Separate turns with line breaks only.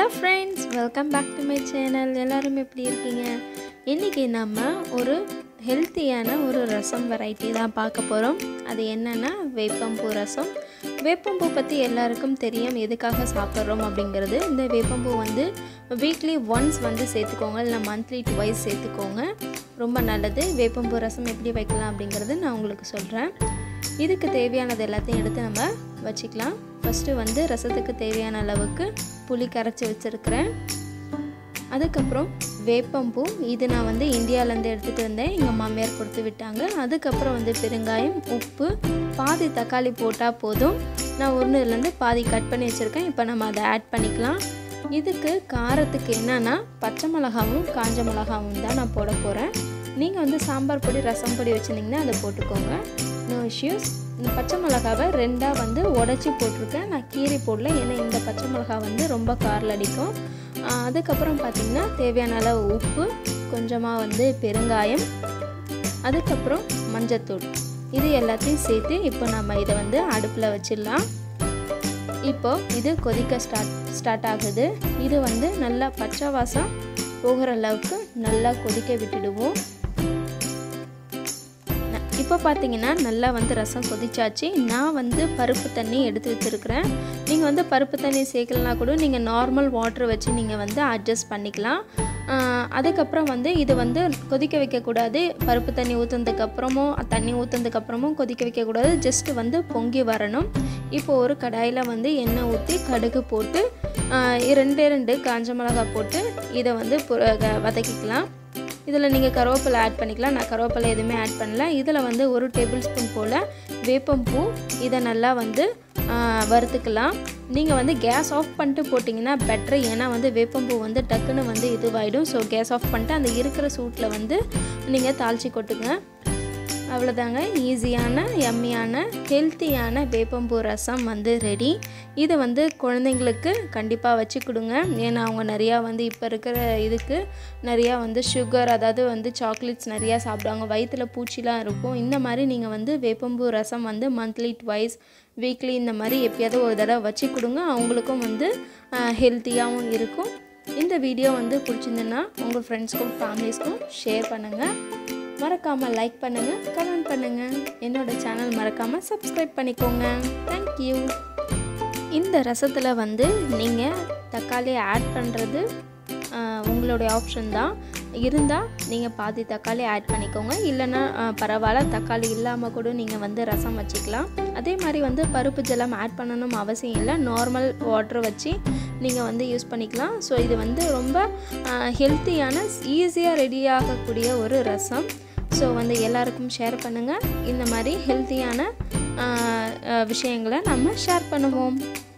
hello friends welcome back to my channel எல்லோரும் எப்படி இருக்கீங்க இன்றைக்கி நம்ம ஒரு ஹெல்த்தியான ஒரு ரசம் வெரைட்டி தான் பார்க்க போகிறோம் அது என்னென்னா வேப்பம்பூ ரசம் வேப்பம்பூ பற்றி எல்லாருக்கும் தெரியும் எதுக்காக சாப்பிட்றோம் அப்படிங்கிறது இந்த வேப்பம்பூ வந்து வீக்லி ஒன்ஸ் வந்து சேர்த்துக்கோங்க இல்லை மந்த்லி டுவைஸ் சேர்த்துக்கோங்க ரொம்ப நல்லது வேப்பம்பூ ரசம் எப்படி வைக்கலாம் அப்படிங்கிறது நான் உங்களுக்கு சொல்கிறேன் இதுக்கு தேவையானது எல்லாத்தையும் எடுத்து நம்ம வச்சுக்கலாம் ஃபஸ்ட்டு வந்து ரசத்துக்கு தேவையான அளவுக்கு புளி கரைச்சி வச்சுருக்கிறேன் அதுக்கப்புறம் வேப்பம்பூ இது நான் வந்து இந்தியாவிலேருந்து எடுத்துகிட்டு வந்தேன் எங்கள் மாமியார் கொடுத்து விட்டாங்க அதுக்கப்புறம் வந்து பெருங்காயம் உப்பு பாதி தக்காளி போட்டால் போதும் நான் ஒன்றுலேருந்து பாதி கட் பண்ணி வச்சுருக்கேன் இப்போ நம்ம அதை ஆட் பண்ணிக்கலாம் இதுக்கு காரத்துக்கு என்னென்னா பச்சை மிளகாவும் காஞ்ச மிளகாவும் தான் நான் போட போகிறேன் நீங்கள் வந்து சாம்பார் பொடி ரசம் பொடி வச்சுருந்தீங்கன்னா அதை போட்டுக்கோங்க நோ இஷ்யூஸ் இந்த பச்சை மிளகாவை ரெண்டாக வந்து உடச்சி போட்டிருக்கேன் நான் கீரி போடல ஏன்னா இந்த பச்சை மிளகா வந்து ரொம்ப காரில் அடிக்கும் அதுக்கப்புறம் பார்த்திங்கன்னா தேவையான அளவு உப்பு கொஞ்சமாக வந்து பெருங்காயம் அதுக்கப்புறம் மஞ்சத்தூள் இது எல்லாத்தையும் சேர்த்து இப்போ நம்ம இதை வந்து அடுப்பில் வச்சிடலாம் இப்போ இது கொதிக்க ஸ்டார்ட் ஸ்டார்ட் ஆகுது இது வந்து நல்லா பச்சை வாசம் போகிற அளவுக்கு நல்லா கொதிக்க விட்டுடுவோம் இப்போ பார்த்தீங்கன்னா நல்லா வந்து ரசம் கொதிச்சாச்சு நான் வந்து பருப்பு தண்ணி எடுத்து வச்சுருக்கிறேன் நீங்கள் வந்து பருப்பு தண்ணி சேர்க்கலனா கூட நீங்கள் நார்மல் வாட்டர் வச்சு நீங்கள் வந்து அட்ஜஸ்ட் பண்ணிக்கலாம் அதுக்கப்புறம் வந்து இது வந்து கொதிக்க வைக்கக்கூடாது பருப்பு தண்ணி ஊற்றுனதுக்கப்புறமும் தண்ணி ஊற்றுனதுக்கப்புறமும் கொதிக்க வைக்கக்கூடாது ஜஸ்ட்டு வந்து பொங்கி வரணும் இப்போ ஒரு கடாயில் வந்து எண்ணெய் ஊற்றி கடுகு போட்டு ரெண்டே ரெண்டு காஞ்ச மிளகா போட்டு இதை வந்து வதக்கிக்கலாம் இதில் நீங்கள் கருவேப்பிலை ஆட் பண்ணிக்கலாம் நான் கருவேப்பிலை எதுவுமே ஆட் பண்ணல இதில் வந்து ஒரு டேபிள் ஸ்பூன் போல் வேப்பம்பூ இதை நல்லா வந்து வறுத்துக்கலாம் நீங்கள் வந்து கேஸ் ஆஃப் பண்ணிட்டு போட்டிங்கன்னா பெட்ரு ஏன்னா வந்து வேப்பம்பூ வந்து டக்குன்னு வந்து இதுவாகிடும் ஸோ கேஸ் ஆஃப் பண்ணிட்டு அந்த இருக்கிற சூட்டில் வந்து நீங்கள் தாளித்து கொட்டுங்க அவ்வளோதாங்க ஈஸியான எம்மியான ஹெல்த்தியான வேப்பம்பூ ரசம் வந்து ரெடி இதை வந்து குழந்தைங்களுக்கு கண்டிப்பாக வச்சு கொடுங்க ஏன்னா அவங்க நிறையா வந்து இப்போ இருக்கிற இதுக்கு நிறையா வந்து சுகர் அதாவது வந்து சாக்லேட்ஸ் நிறையா சாப்பிடுவாங்க வயிற்றில் பூச்சிலாம் இருக்கும் இந்த மாதிரி நீங்கள் வந்து வேப்பம்பூ ரசம் வந்து மந்த்லி ட்வைஸ் வீக்லி இந்த மாதிரி எப்பயாவது ஒரு தடவை வச்சு கொடுங்க அவங்களுக்கும் வந்து ஹெல்த்தியாகவும் இருக்கும் இந்த வீடியோ வந்து பிடிச்சிருந்துன்னா உங்கள் ஃப்ரெண்ட்ஸ்க்கும் ஃபேமிலிஸ்க்கும் ஷேர் பண்ணுங்கள் மறக்காமல் லைக் பண்ணுங்கள் கமெண்ட் பண்ணுங்கள் என்னோடய சேனல் மறக்காமல் சப்ஸ்கிரைப் பண்ணிக்கோங்க தேங்க்யூ இந்த ரசத்தில் வந்து நீங்கள் தக்காளி ஆட் பண்ணுறது உங்களுடைய ஆப்ஷன் தான் இருந்தால் நீங்கள் பாதி தக்காளி ஆட் பண்ணிக்கோங்க இல்லைன்னா பரவாயில்ல தக்காளி இல்லாமல் கூட நீங்கள் வந்து ரசம் வச்சுக்கலாம் அதே மாதிரி வந்து பருப்பு ஜலம் ஆட் பண்ணணும் அவசியம் இல்லை நார்மல் வாட்டர் வச்சு நீங்கள் வந்து யூஸ் பண்ணிக்கலாம் ஸோ இது வந்து ரொம்ப ஹெல்த்தியான ஈஸியாக ரெடி ஆகக்கூடிய ஒரு ரசம் ஸோ வந்து எல்லாருக்கும் ஷேர் பண்ணுங்கள் இந்த மாதிரி ஹெல்த்தியான விஷயங்களை நம்ம ஷேர் பண்ணுவோம்